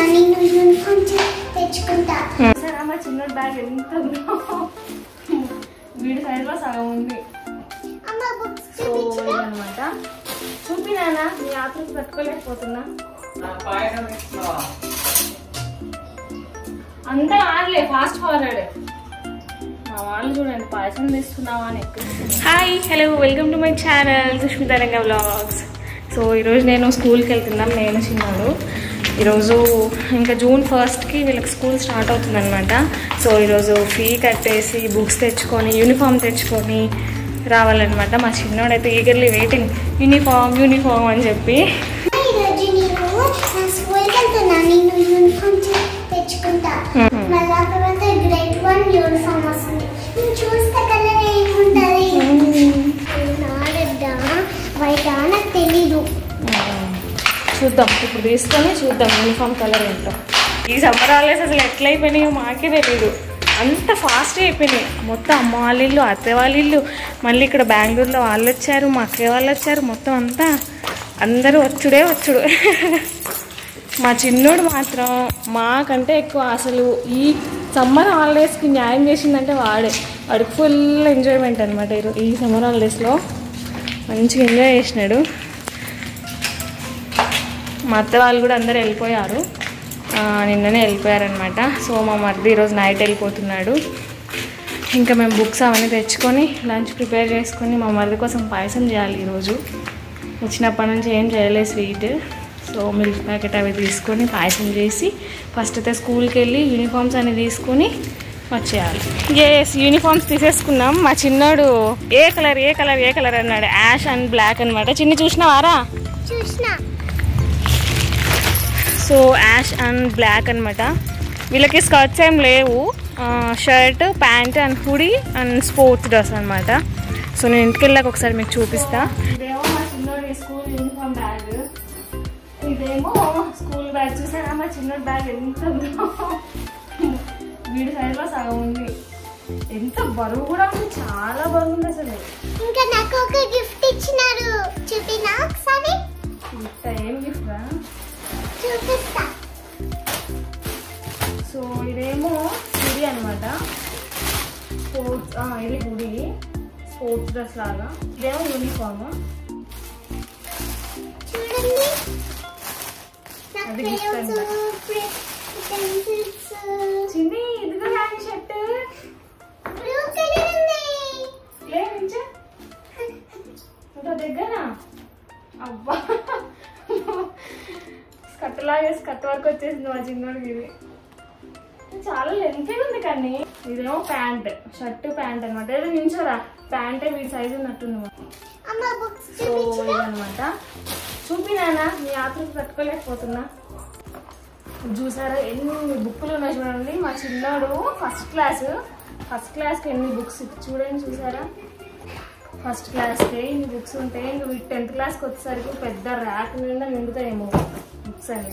నిన్ను యూనిఫామ్ తెచ్చుకుంటా సరే మా చిన్న బ్యాగ్ ఎంత ఉందో వీడి సైజులో సగం ఉంది అమ్మ బుక్స్ సో చూపించు అనమాట చూపినానా నీ ఆతృత తట్టుకోలేకపోతున్నా అంతా ఆడలే ఫాస్ట్ ఫార్వర్డ్ మా వాళ్ళు చూడండి పాయసం తీస్తున్నావా అని ఎక్కువ hi hello welcome to my channel Sushmita Ranga vlogs so ఈరోజు నేను స్కూల్కి వెళ్తున్నాం నేను చిన్నాడు ఈరోజు ఇంకా జూన్ ఫస్ట్కి వీళ్ళకి స్కూల్ స్టార్ట్ అవుతుందన్నమాట సో ఈరోజు ఫీ కట్టేసి బుక్స్ తెచ్చుకొని యూనిఫామ్ తెచ్చుకొని రావాలన్నమాట మా చిన్నోడైతే ఈగర్లీ వెయిటింగ్ యూనిఫామ్ యూనిఫామ్ అని చెప్పి ఈరోజు నేను నా స్కూల్కి వెళ్తున్నా నిన్ను యూనిఫామ్ తెచ్చుకుంటా Mhm. మళ్ళా తర్వాత గ్రేడ్ వన్ యూనిఫామ్ వస్తుంది నేను చూస్తే కలర్ ఏముంటది నాడద్దా వైట్ నాకు తెలీదు చూద్దాం ఇప్పుడు తీసుకొని చూద్దాం యూనిఫామ్ కలర్ ఏంటో ఈ సమ్మర్ హాలిడేస్ అసలు ఎట్లయిపోయినాయో మాకే తెలియదు అంత ఫాస్ట్ అయిపోయినాయి మొత్తం అమ్మ వాళ్ళ ఇల్లు అత్తయ్య వాళ్ళ ఇల్లు మళ్ళీ ఇక్కడ బెంగళూరులో వాళ్ళు వచ్చారు మా అక్కయ్య వాళ్ళు వచ్చారు మొత్తం అంతా అందరూ వచ్చుడే వచ్చుడు మా చిన్నోడు మాత్రం మాకంటే ఎక్కువ అసలు ఈ సమ్మర్ హాలిడేస్కి న్యాయం చేసిందంటే వాడే వాడికి ఫుల్ ఎంజాయ్మెంట్ అనమాట ఈ సమ్మర్ హాలిడేస్లో మంచిగా ఎంజాయ్ చేసినాడు మా అత్త వాళ్ళు కూడా అందరు వెళ్ళిపోయారు ఆ, నిన్ననే వెళ్ళిపోయారనమాట సో మా మరిది ఈరోజు నైట్ వెళ్ళిపోతున్నాడు ఇంకా మేము బుక్స్ అవన్నీ తెచ్చుకొని లంచ్ ప్రిపేర్ చేసుకొని మా మరిది కోసం పాయసం చేయాలి ఈరోజు వచ్చినప్పటి నుంచి ఏం చేయలేదు స్వీట్ సో మిల్క్ ప్యాకెట్ అవి తీసుకొని పాయసం చేసి ఫస్ట్ అయితే స్కూల్కి వెళ్ళి యూనిఫామ్స్ అన్ని తీసుకొని వచ్చేయాలి ఎస్ యూనిఫామ్స్ తీసేసుకున్నాం మా చిన్నోడు ఏ కలర్ ఏ కలర్ ఏ కలర్ అన్నాడు యాష్ అండ్ బ్లాక్ అనమాట చిన్ని చూసినావారా చూసిన సో యాష్ అండ్ బ్లాక్ అనమాట వీళ్ళకి స్కర్ట్స్ ఏం లేవు shirt pant and hoodie and sports dress అనమాట సో నేను ఇంటికి వెళ్ళాక ఒకసారి మీకు చూపిస్తా ఇదేమో మా చిన్నోడి స్కూల్ యూనిఫామ్ బ్యాగ్ ఇదేమో స్కూల్ బ్యాగ్ చూసారా మా చిన్నోడి బ్యాగ్ ఎంత ఉందో వీడి సైజులో సగం ఉంది ఎంత బరువు కూడా ఉంది చాలా బరువు ఉంది అసలు ఇంకా నాకు ఒక గిఫ్ట్ ఇచ్చినారు చూపినా ఒకసారి ఇంత ఏం గిఫ్ట్ రా చూపిస్తా సో ఇదేమో గుడి అనమాట స్పోర్ట్స్ ఆ, ఇది గుడి స్పోర్ట్స్ డ్రెస్ లాగా ఇదేమో యూనిఫామ్ చూడండి నా అది gift crayons, అంట. pencils, చిన్ని ఇదిగో హ్యాండ్ షర్ట్ blue color ఉంది. లే నుంచో ఇంకా దగ్గర అబ్బా స్కట్ లాగే స్కట్ వరకు వచ్చేసింది మా చిన్నోడికి ఇది చాలా లెంత్ ఉంది కానీ ఇదేమో ప్యాంట్ షర్ట్ ప్యాంట్ అనమాట ఏదో నించోరా ప్యాంటే వీడి సైజు ఉన్నట్టుంది అమ్మ books సో చూపించు. ఇదనమాట చూపినానా మీ ఆతృత తట్టుకోలేకపోతున్నా చూసారా ఎన్ని బుక్కులు ఉన్నాయి చూడండి మా చిన్నోడు ఫస్ట్ క్లాస్ ఫస్ట్ క్లాస్కి ఎన్ని బుక్స్ చూడండి చూసారా ఫస్ట్ క్లాస్కి ఇన్ని బుక్స్ ఉంటాయి ఇంక వీటి టెన్త్ క్లాస్కి వచ్చేసరికి పెద్ద ర్యాక్ నిండా నిండుతాయేమో బుక్స్ అన్ని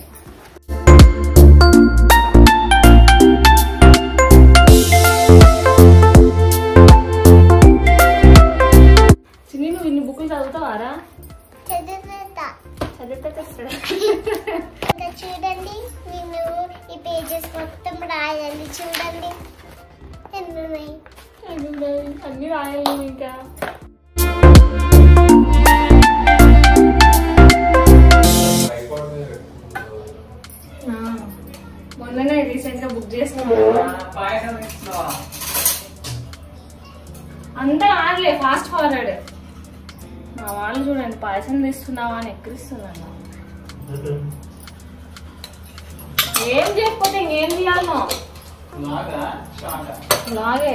చిన్ని నువ్వు ఇన్ని బుక్కులు చదువుతావారా చదువుతా. చదివితే తెస్తాడా? ఇంకా చూడండి నేను ఈ పేజెస్ మొత్తం రాయాలి చూడండి ఎన్ని ఉన్నాయి అన్ని రాయాలి నువ్వు ఇంకా ఆ, మొన్ననే రీసెంట్ గా బుక్ చేసినాము అంతా ఆడలే ఫాస్ట్ ఫార్వర్డ్ మా వాళ్ళు చూడండి పాయసం తీస్తున్నావా అని ఎక్కిరిస్తున్నాను ఏం చేయకపోతే ఇంకేం చేయాలనో లాగే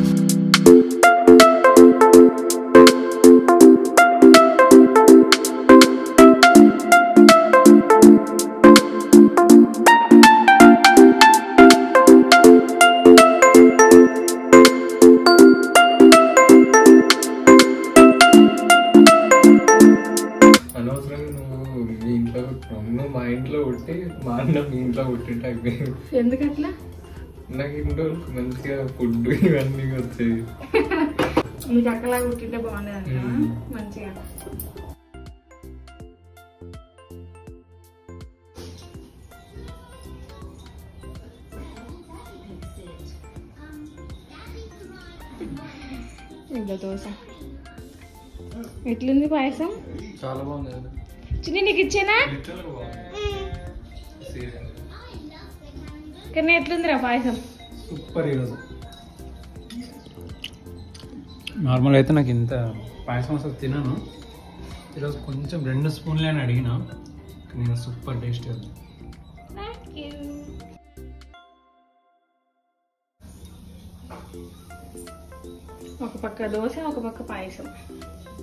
అనవసరంగా నువ్వు మీ ఇంట్లో పుట్టినావు నువ్వు మా ఇంట్లో పుట్టి మా అన్న మీ ఇంట్లో పుట్టింటే అయిపోయింది ఎందుకట్లా నాకు ఇంట్లో మంచిగా ఫుడ్ ఇవన్నీ వచ్చేది మీకు అక్కలా కుట్టింటే బాగుండేది మ్మ్. మంచిగా ఇంకా దోశ ఎట్లుంది పాయసం చాలా బాగుంది కదా చిన్ని నీకు ఇచ్చేనా లిటరల్గా బాగుంది సీరియస్ కానీ ఎట్లుందిరా పాయసం సూపర్ ఈరోజు నార్మల్ అయితే నాకు ఇంత పాయసం అసలు తినను ఈరోజు కొంచెం రెండు స్పూన్లే అని అడిగిన కానీ సూపర్ టేస్ట్ అది ఒక పక్క దోశ ఒక పక్క పాయసం